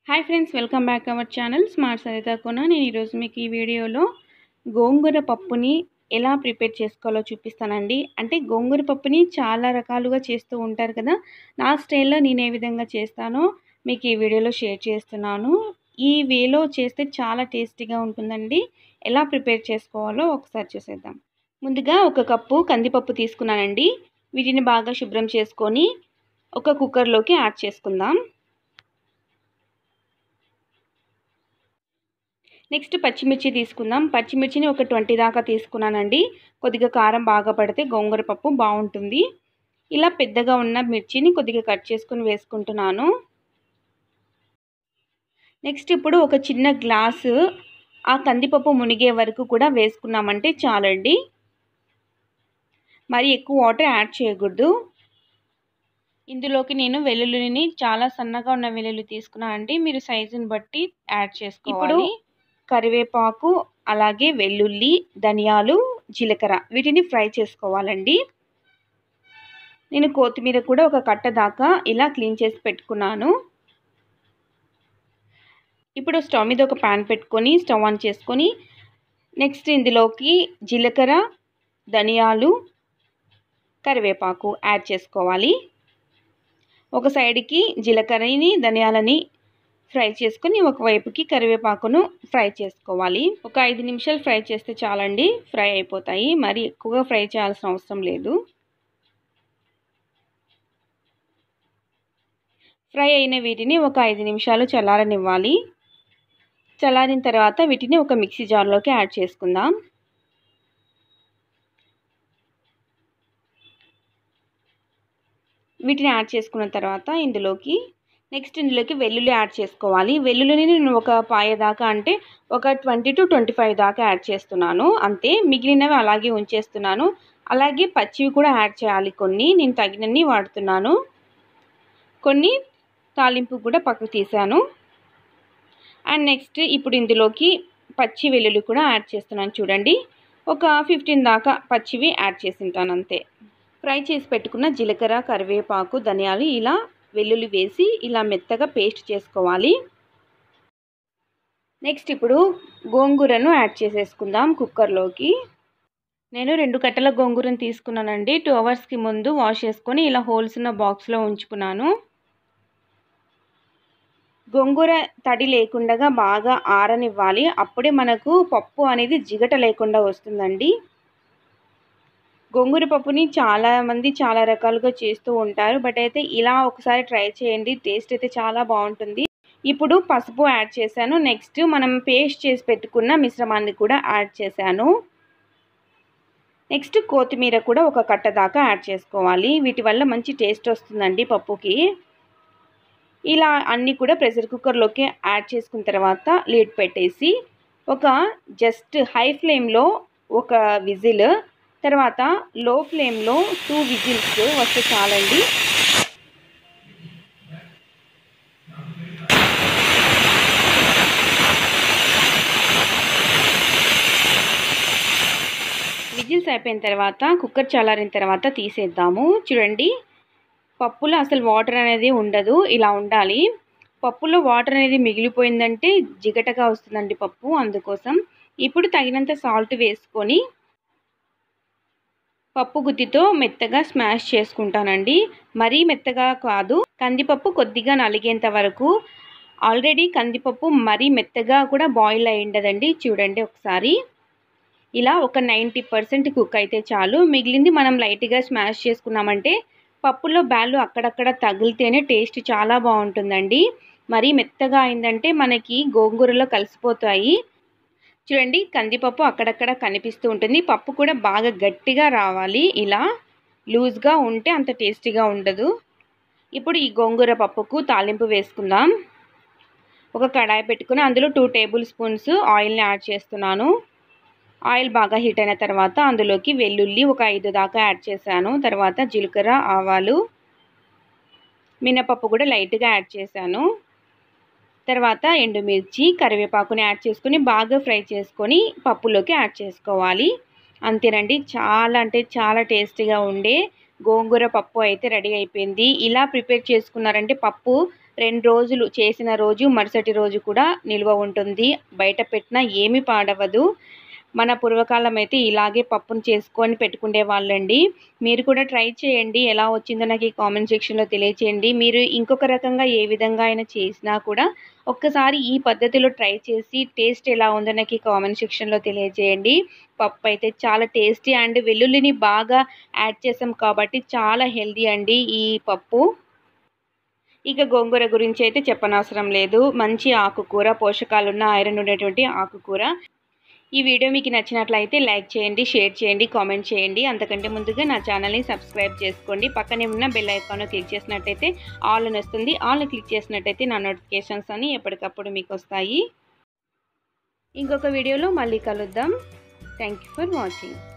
hi friends welcome back our channel smart Saritha కొన నేను ఈరోజు మీకు ఈ వీడియోలో గోంగూర పప్పుని ఎలా ప్రిపేర్ చేసుకోవాలో చూపిస్తానండి అంటే గోంగూర పప్పుని చాలా రకాలుగా చేస్తూ ఉంటారు కదా నా స్టైల్లో నేను ఏ విధంగా చేస్తానో మీకు ఈ వీడియోలో షేర్ చేస్తున్నాను ఈ వేలో చేస్తే చాలా టేస్టీగా ఉంటుందండి ఎలా ప్రిపేర్ చేసుకోవాలో ఒకసారి చూసేద్దాం ముందుగా ఒక కప్పు కందిపప్పు తీసుకున్నానండి వీటిని బాగా శుభ్రం చేసుకొని ఒక కుక్కర్లోకి యాడ్ చేసుకుందాం నెక్స్ట్ పచ్చిమిర్చి తీసుకుందాం పచ్చిమిర్చిని ఒక ట్వంటీ దాకా తీసుకున్నానండి కొద్దిగా కారం బాగా పడితే గోంగూర పప్పు బాగుంటుంది ఇలా పెద్దగా ఉన్న మిర్చిని కొద్దిగా కట్ చేసుకుని వేసుకుంటున్నాను నెక్స్ట్ ఇప్పుడు ఒక చిన్న గ్లాసు ఆ కందిపప్పు మునిగే వరకు కూడా వేసుకున్నామంటే చాలండి మరి ఎక్కువ వాటర్ యాడ్ చేయకూడదు ఇందులోకి నేను వెల్లుల్లిని చాలా సన్నగా ఉన్న వెల్లుల్లి తీసుకున్నానండి మీరు సైజుని బట్టి యాడ్ చేసుకోవాలి కరివేపాకు అలాగే వెల్లుల్లి ధనియాలు జీలకర్ర వీటిని ఫ్రై చేసుకోవాలండి నేను కొత్తిమీర కూడా ఒక కట్ట దాకా ఇలా క్లీన్ చేసి పెట్టుకున్నాను ఇప్పుడు స్టవ్ మీద ఒక ప్యాన్ పెట్టుకొని స్టవ్ ఆన్ చేసుకొని నెక్స్ట్ ఇందులోకి జీలకర్ర ధనియాలు కరివేపాకు యాడ్ చేసుకోవాలి ఒక సైడ్కి జీలకర్రని ధనియాలని ఫ్రై చేసుకొని ఒకవైపుకి కరివేపాకును ఫ్రై చేసుకోవాలి ఒక ఐదు నిమిషాలు ఫ్రై చేస్తే చాలండి ఫ్రై అయిపోతాయి మరి ఎక్కువగా ఫ్రై చేయాల్సిన అవసరం లేదు ఫ్రై అయిన వీటిని ఒక ఐదు నిమిషాలు చల్లారనివ్వాలి చల్లారిన తర్వాత వీటిని ఒక మిక్సీ జార్లోకి యాడ్ చేసుకుందాం వీటిని యాడ్ చేసుకున్న తర్వాత ఇందులోకి నెక్స్ట్ ఇందులోకి వెల్లుల్లి యాడ్ చేసుకోవాలి వెల్లుల్లిని నేను ఒక పాయ దాకా అంటే ఒక ట్వంటీ టు ట్వంటీ ఫైవ్ దాకా యాడ్ చేస్తున్నాను అంతే మిగిలినవి అలాగే ఉంచేస్తున్నాను అలాగే పచ్చివి కూడా యాడ్ చేయాలి కొన్ని నేను తగినన్ని వాడుతున్నాను కొన్ని తాలింపు కూడా పక్కకు తీసాను అండ్ నెక్స్ట్ ఇప్పుడు ఇందులోకి పచ్చి వెల్లుల్లి కూడా యాడ్ చేస్తున్నాను చూడండి ఒక ఫిఫ్టీన్ దాకా పచ్చివి యాడ్ చేసి ఉంటాను అంతే ఫ్రై చేసి పెట్టుకున్న జీలకర్ర కరివేపాకు ధనియాలు ఇలా వెల్లుల్లి వేసి ఇలా మెత్తగా పేస్ట్ చేసుకోవాలి నెక్స్ట్ ఇప్పుడు గోంగూరను యాడ్ చేసేసుకుందాం కుక్కర్లోకి నేను రెండు కట్టల గోంగూరను తీసుకున్నానండి టూ అవర్స్కి ముందు వాష్ చేసుకొని ఇలా హోల్స్ ఉన్న బాక్స్లో ఉంచుకున్నాను గోంగూర తడి లేకుండా బాగా ఆరనివ్వాలి అప్పుడే మనకు పప్పు అనేది జిగట లేకుండా వస్తుందండి గోంగూర పప్పుని చాలామంది చాలా రకాలుగా చేస్తూ ఉంటారు బట్ అయితే ఇలా ఒకసారి ట్రై చేయండి టేస్ట్ అయితే చాలా బాగుంటుంది ఇప్పుడు పసుపు యాడ్ చేశాను నెక్స్ట్ మనం పేస్ట్ చేసి పెట్టుకున్న మిశ్రమాన్ని కూడా యాడ్ చేశాను నెక్స్ట్ కొత్తిమీర కూడా ఒక కట్ట దాకా యాడ్ చేసుకోవాలి వీటి వల్ల మంచి టేస్ట్ వస్తుందండి పప్పుకి ఇలా అన్నీ కూడా ప్రెషర్ కుక్కర్లోకి యాడ్ చేసుకున్న తర్వాత లీడ్ పెట్టేసి ఒక జస్ట్ హై ఫ్లేమ్లో ఒక విజిల్ తర్వాత లో ఫ్లేమ్లో టూ విజిల్స్ వస్తే చాలండి విజిల్స్ అయిపోయిన తర్వాత కుక్కర్ చల్లారిన తర్వాత తీసేద్దాము చూడండి పప్పులో అసలు వాటర్ అనేది ఉండదు ఇలా ఉండాలి పప్పులో వాటర్ అనేది మిగిలిపోయిందంటే జిగటగా వస్తుందండి పప్పు అందుకోసం ఇప్పుడు తగినంత సాల్ట్ వేసుకొని పప్పు గుత్తితో మెత్తగా స్మాష్ చేసుకుంటానండి మరీ మెత్తగా కాదు కందిపప్పు కొద్దిగా నలిగేంత వరకు ఆల్రెడీ కందిపప్పు మరీ మెత్తగా కూడా బాయిల్ అయి ఉండదండి చూడండి ఒకసారి ఇలా ఒక నైంటీ పర్సెంట్ కుక్ అయితే చాలు మిగిలింది మనం లైట్గా స్మాష్ చేసుకున్నామంటే పప్పులో బ్యాళ్ళు అక్కడక్కడ తగిలితేనే టేస్ట్ చాలా బాగుంటుందండి మరీ మెత్తగా అయిందంటే మనకి గోంగూరలో కలిసిపోతాయి చూడండి కందిపప్పు అక్కడక్కడ కనిపిస్తూ ఉంటుంది పప్పు కూడా బాగా గట్టిగా రావాలి ఇలా లూజ్గా ఉంటే అంత టేస్టీగా ఉండదు ఇప్పుడు ఈ గోంగూర పప్పుకు తాలింపు వేసుకుందాం ఒక కడాయి పెట్టుకుని అందులో టూ టేబుల్ స్పూన్స్ ఆయిల్ని యాడ్ చేస్తున్నాను ఆయిల్ బాగా హీట్ అయిన తర్వాత అందులోకి వెల్లుల్లి ఒక ఐదు దాకా యాడ్ చేశాను తర్వాత జీలకర్ర ఆవాలు మినపప్పు కూడా లైట్గా యాడ్ చేశాను తర్వాత ఎండుమిర్చి కరివేపాకుని యాడ్ చేసుకొని బాగా ఫ్రై చేసుకొని పప్పులోకి యాడ్ చేసుకోవాలి అంతేనండి చాలా అంటే చాలా టేస్టీగా ఉండే గోంగూర పప్పు అయితే రెడీ అయిపోయింది ఇలా ప్రిపేర్ చేసుకున్నారంటే పప్పు రెండు రోజులు చేసిన రోజు మరుసటి రోజు కూడా నిల్వ ఉంటుంది బయట పెట్టినా ఏమీ పాడవదు మన పూర్వకాలం అయితే ఇలాగే పప్పును చేసుకొని పెట్టుకునే వాళ్ళండి మీరు కూడా ట్రై చేయండి ఎలా వచ్చిందో నాకు ఈ కామెంట్ సెక్షన్లో తెలియచేయండి మీరు ఇంకొక రకంగా ఏ విధంగా అయినా చేసినా కూడా ఒక్కసారి ఈ పద్ధతిలో ట్రై చేసి టేస్ట్ ఎలా ఉందో నాకు ఈ కామెంట్ సెక్షన్లో తెలియజేయండి పప్పు అయితే చాలా టేస్టీ అండ్ వెల్లుల్లిని బాగా యాడ్ చేసాం కాబట్టి చాలా హెల్దీ అండి ఈ పప్పు ఇక గోంగూర గురించి అయితే చెప్పనవసరం లేదు మంచి ఆకుకూర పోషకాలున్న ఐరన్ ఉండేటువంటి ఆకుకూర ఈ వీడియో మీకు నచ్చినట్లయితే లైక్ చేయండి షేర్ చేయండి కామెంట్ చేయండి అంతకంటే ముందుగా నా ఛానల్ని సబ్స్క్రైబ్ చేసుకోండి పక్కనే ఉన్న బెల్ ఐకాన్ క్లిక్ చేసినట్టయితే ఆల్ అని వస్తుంది ఆల్ని క్లిక్ చేసినట్టయితే నా నోటిఫికేషన్స్ అని ఎప్పటికప్పుడు మీకు వస్తాయి ఇంకొక వీడియోలో మళ్ళీ కలుద్దాం థ్యాంక్ యూ ఫర్ వాచింగ్